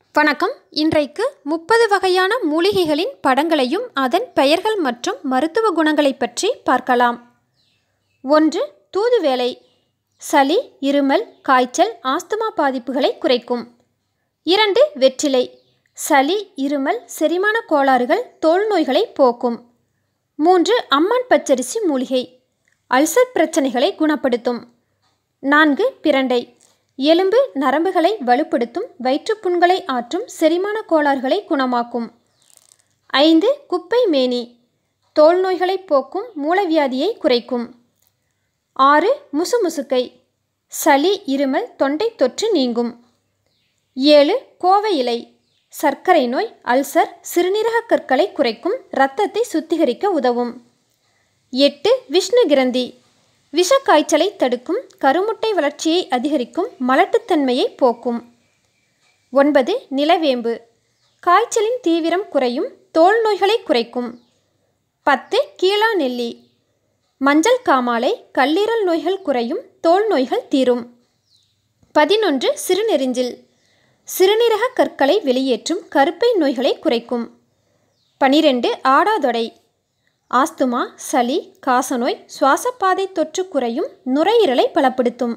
வணக்கம் இன்றைக்கு முப்பது வகையான மூலிகைகளின் படங்களையும் அதன் பெயர்கள் மற்றும் மருத்துவ குணங்களை பற்றி பார்க்கலாம் ஒன்று தூதுவேலை சளி இருமல் காய்ச்சல் ஆஸ்துமா பாதிப்புகளை குறைக்கும் இரண்டு வெற்றிலை சளி இருமல் செரிமான கோளாறுகள் தோல் நோய்களை போக்கும் மூன்று அம்மான் பச்சரிசி மூலிகை அல்சர் பிரச்சனைகளை குணப்படுத்தும் நான்கு பிரண்டை எலும்பு நரம்புகளை வலுப்படுத்தும் வயிற்றுப்புண்களை ஆற்றும் செரிமான கோளாறுகளை குணமாக்கும் ஐந்து குப்பை மேனி தோல் நோய்களை போக்கும் மூலவியாதியை குறைக்கும் ஆறு முசுமுசுக்கை சளி இருமல் தொண்டை தொற்று நீங்கும் ஏழு கோவை இலை சர்க்கரை நோய் அல்சர் சிறுநீரக கற்களை குறைக்கும் இரத்தத்தை சுத்திகரிக்க உதவும் எட்டு விஷ்ணு கிரந்தி விஷக்காய்ச்சலை தடுக்கும் கருமுட்டை வளர்ச்சியை அதிகரிக்கும் மலட்டுத்தன்மையை போக்கும் ஒன்பது நிலவேம்பு காய்ச்சலின் தீவிரம் குறையும் தோல் நோய்களை குறைக்கும் பத்து கீழா நெல்லி மஞ்சள் காமாலை கல்லீரல் நோய்கள் குறையும் தோல் நோய்கள் தீரும் பதினொன்று சிறுநெறிஞ்சில் சிறுநீரக கற்களை வெளியேற்றும் கருப்பை நோய்களை குறைக்கும் பனிரெண்டு ஆடாதொடை ஆஸ்துமா சளி காசநோய் சுவாசப்பாதை தொற்று குறையும் நுரையீரலை பலப்படுத்தும்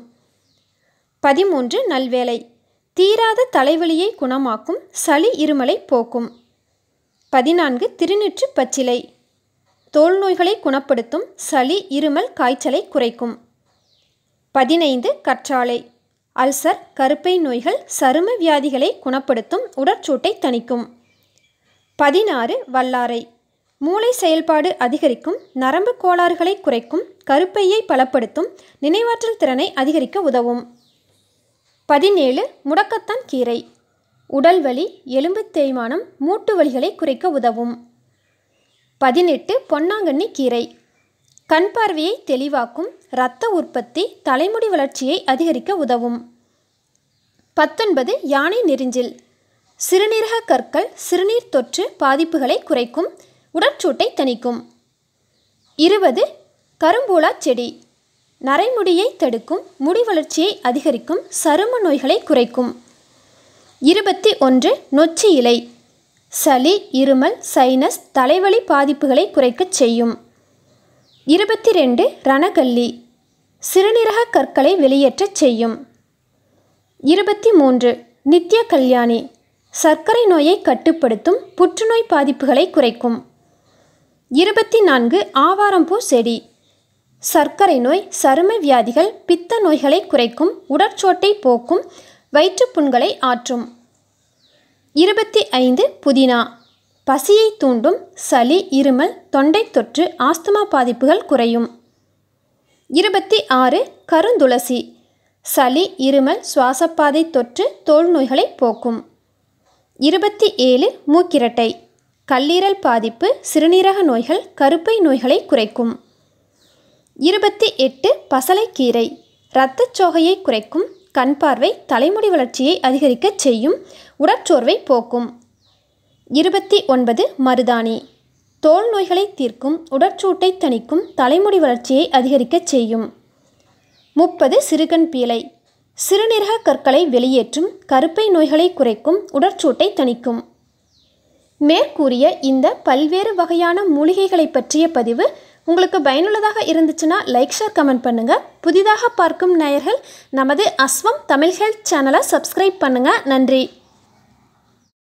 பதிமூன்று நல்வேலை தீராத தலைவலியை குணமாக்கும் சளி இருமலை போக்கும் பதினான்கு திருநீற்று பச்சிலை தோல் நோய்களை குணப்படுத்தும் சளி இருமல் காய்ச்சலை குறைக்கும் பதினைந்து கற்றாழை அல்சர் கருப்பை நோய்கள் சரும வியாதிகளை குணப்படுத்தும் உடற்சூட்டை தணிக்கும் பதினாறு வல்லாரை மூளை செயல்பாடு அதிகரிக்கும் நரம்பு கோளாறுகளை குறைக்கும் கருப்பையை பலப்படுத்தும் நினைவாற்றல் திறனை அதிகரிக்க உதவும் பதினேழு முடக்கத்தான் கீரை உடல் வலி எலும்பு தேய்மானம் மூட்டு வலிகளை குறைக்க உதவும் பதினெட்டு பொன்னாங்கண்ணி கீரை கண் பார்வையை தெளிவாக்கும் இரத்த உற்பத்தி தலைமுடி வளர்ச்சியை அதிகரிக்க உதவும் பத்தொன்பது யானை நெறிஞ்சில் சிறுநீரக கற்கள் சிறுநீர் தொற்று பாதிப்புகளை குறைக்கும் உடற்சூட்டை தணிக்கும் இருபது கரும்பூலா செடி நரைமுடியை தடுக்கும் முடி வளர்ச்சியை அதிகரிக்கும் சரும நோய்களை குறைக்கும் இருபத்தி ஒன்று நொச்சி இலை சளி இருமல் சைனஸ் தலைவலி பாதிப்புகளை குறைக்கச் செய்யும் இருபத்தி ரெண்டு ரணகல்லி சிறுநீரக கற்களை வெளியேற்றச் செய்யும் இருபத்தி மூன்று நித்ய கல்யாணி சர்க்கரை நோயை கட்டுப்படுத்தும் புற்றுநோய் பாதிப்புகளை குறைக்கும் இருபத்தி நான்கு ஆவாரம்பூ செடி சர்க்கரை நோய் சரும வியாதிகள் பித்த நோய்களை குறைக்கும் உடற்சோட்டை போக்கும் வயிற்றுப்புண்களை ஆற்றும் இருபத்தி ஐந்து புதினா பசியை தூண்டும் சளி இருமல் தொண்டை தொற்று ஆஸ்துமா பாதிப்புகள் குறையும் இருபத்தி ஆறு கருந்துளசி சளி இருமல் சுவாசப்பாதை தொற்று தோல் நோய்களை போக்கும் இருபத்தி ஏழு மூக்கிரட்டை கல்லீரல் பாதிப்பு சிறுநீரக நோய்கள் கருப்பை நோய்களை குறைக்கும் இருபத்தி எட்டு பசலைக்கீரை இரத்தச்சோகையை குறைக்கும் கண் பார்வை தலைமுடி வளர்ச்சியை அதிகரிக்கச் செய்யும் உடற்சோர்வை போக்கும் இருபத்தி ஒன்பது மருதாணி தோல் நோய்களை தீர்க்கும் உடற்சூட்டை தணிக்கும் தலைமுடி வளர்ச்சியை அதிகரிக்கச் செய்யும் முப்பது சிறுகண் பீலை சிறுநீரக கற்களை வெளியேற்றும் கருப்பை நோய்களை குறைக்கும் உடற்சூட்டை தணிக்கும் மேற்கூறிய இந்த பல்வேறு வகையான மூலிகைகளை பற்றிய பதிவு உங்களுக்கு பயனுள்ளதாக இருந்துச்சுன்னா லைக் ஷேர் கமெண்ட் பண்ணுங்கள் புதிதாக பார்க்கும் நேயர்கள் நமது அஸ்வம் தமிழ் ஹெல்த் சேனலை சப்ஸ்கிரைப் பண்ணுங்கள் நன்றி